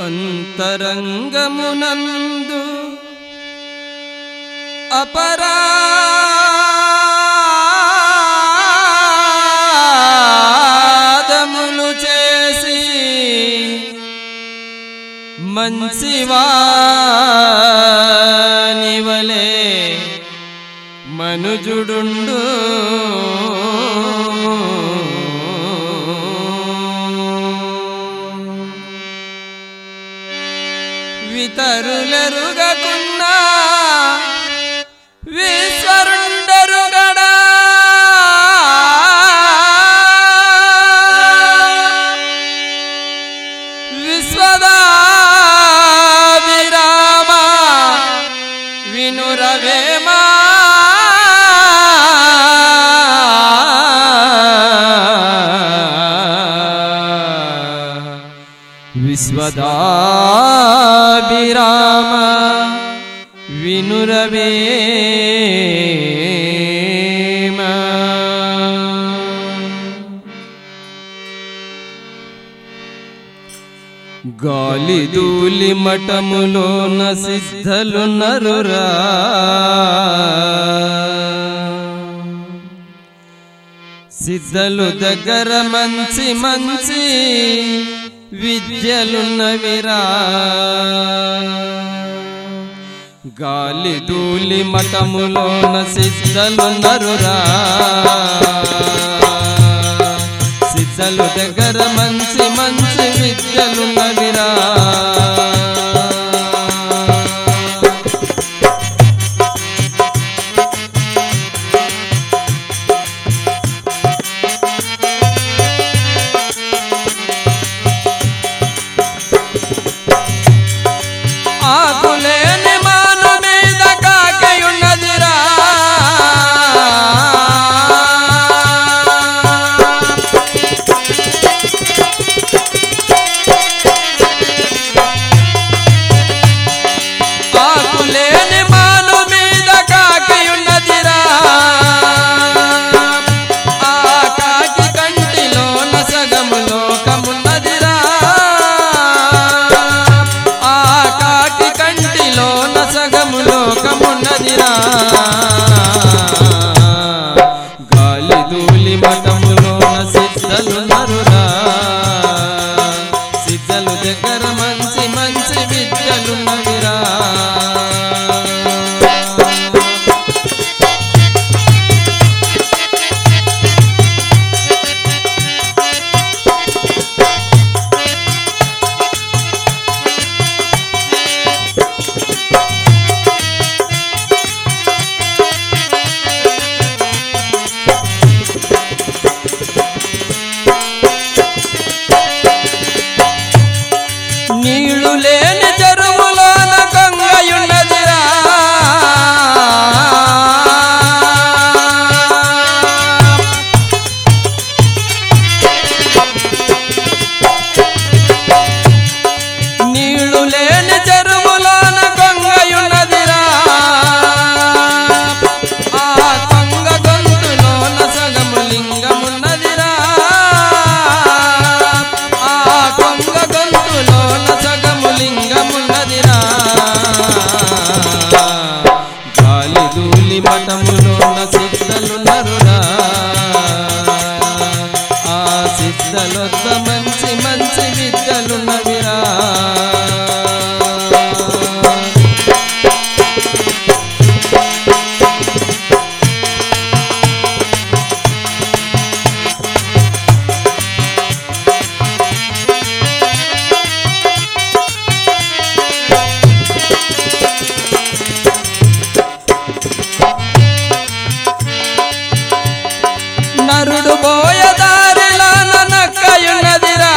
అంతరంగమునందు అపరాధములు చేసి మంచివానివలే మనుజుడుండు వితరులెరుగకున్నా విశ్వరుండరుగడా విశ్వదాభిరామ వినురవేమా విశ్వదాభిరామ వినురవేమా గాలి దూలి మఠములోన సిద్ధలు నరురా సిద్ధలు దగ్గర మంచి మంచి విద్యలున్నవిరా గాలి దూలి మఠములోన సిద్ధలు నరురా సిద్ధలు దగ్గర మంచి మంచి విద్యలున్నవిరా ఆకులేని మాను మీద కాకయున్నదిరా ఆకులేని మాను మీద కాకయున్నదిరా ఆ కాకి కంటిలోన సగము లోకమున్నదిరా ఆ కాకి కంటిలోన సగము లోకమున్నదిరా గాలి దూలి మఠములోన సిద్ధలు నరురా సిద్ధలు దగ్గర మంచి మంచి విద్యలున్నవిరా నీళ్లు లేని చెరువులోన కొంగయున్నదిరా నీళ్లు లేని చెరువులోన కొంగయున్నదిరా ఆ కొంగ గొంతులోన సగము లింగమున్నదిరా ఆ కొంగ గొంతులోన సగము లింగమున్నదిరా గాలి దూలి మఠములోన సిద్ధలు నరురా ఆ సిద్ధలొద్ద మంచి మంచి విద్యలున్నవిరా నరుడు పోయదారిలో నక్కయున్నదిరా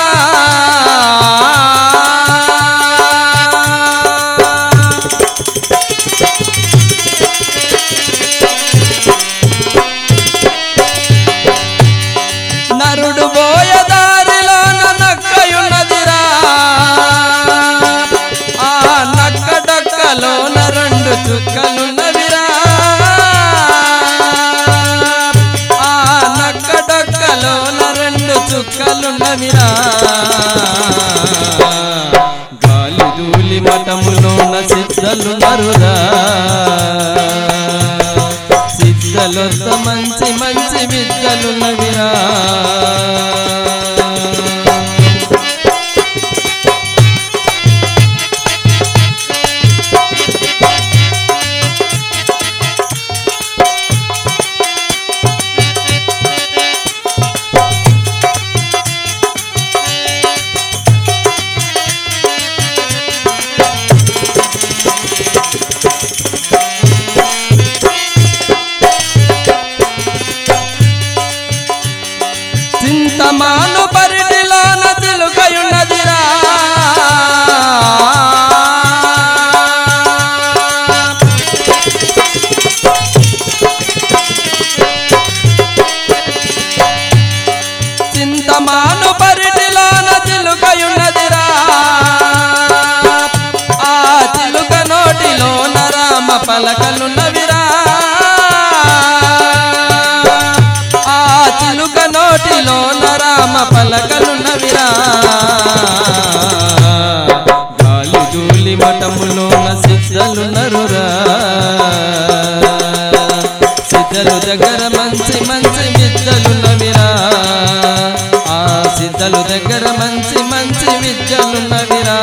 నరుడు పోయదారిలో నక్కయున్నదిరా ఆ నక్క డక్కలోన రెండు చుక్కలున్నవిరా ఆ నక్క డక్కలోన రెండు చుక్కలున్నవిరా సిద్ధలున్నరురా సిద్ధలొద్ద మంచి మంచి విద్యలున్నవిరా చింతమాను పరిటిలోన చిలుకయున్నదిరా చింతమాను పరిటిలోన చిలుకయున్నదిరా ఆ చిలుక నోటిలోన రామ పలకలున్నవిరా ఆ చిలుక నోటిలోన రామ పలకలున్నవిరా గాలి దూలి మఠములోన సిద్ధలున్నరురా సిద్ధలు దగ్గర మంచి మంచి విద్యలున్నవిరా ఆ సిద్ధలు దగ్గర మంచి మంచి విద్యలున్నవిరా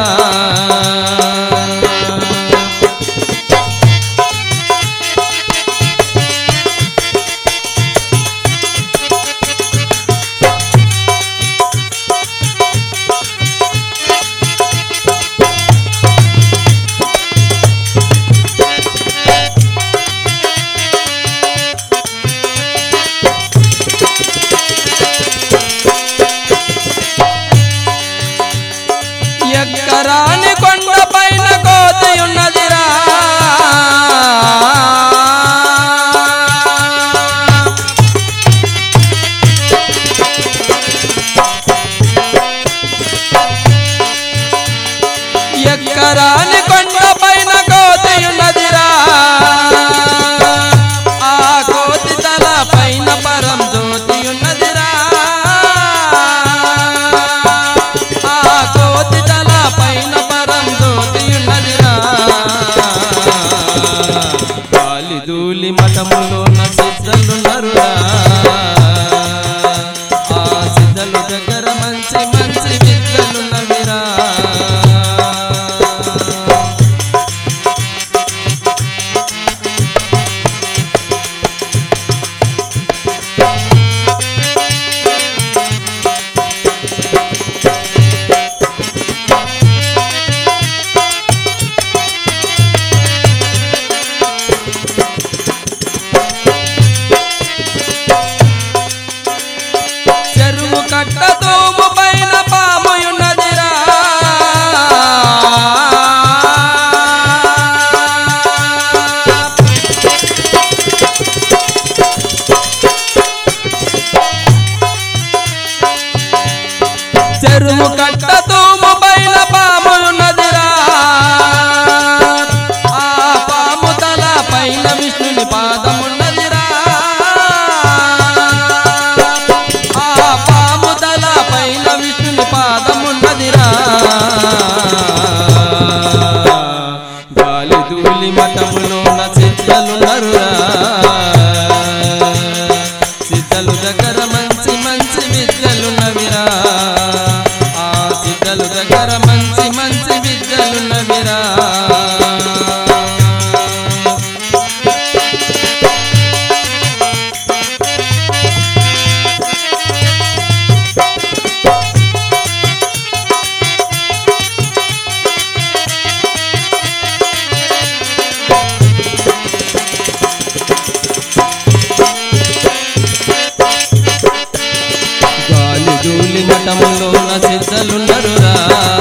ఎక్కరాని కొండ పైన కోతి ఉన్నదిరా ఎక్కరాని కొండ పైన కోతి ఉన్నదిరా ఆ కోతి తల పైన పరం జ్యోతి ఉన్నదిరా ఆ కోతి తల పైన పరం జ్యోతి ఉన్నదిరా గాలి ధూళి మఠములోన సిద్ధలున్నరురా ఆ సిద్ధలు దగ్గర మంచి మంచి విద్యలున్నవిరా చెరువు కట్ట తూము పైన పాము ఉన్నదిరా చెరువు కట్ట తూము పైన పాము ఉన్నదిరా ఆ పాము తల పైన విష్ణుని పాదమున్నదిరా ఆ పాము తల పైన విష్ణుని పాదమున్నదిరా గాలి ధూళి మఠములోన సిద్ధలున్నరురా సిద్ధలు దగ్గర మంచి మంచి విద్యలున్నవిరా ఆ సిద్ధలు దగ్గర మంచి మంచి విద్యలున్నవిరా గాలి ధూళి మఠములోన సిద్ధలున్నరురా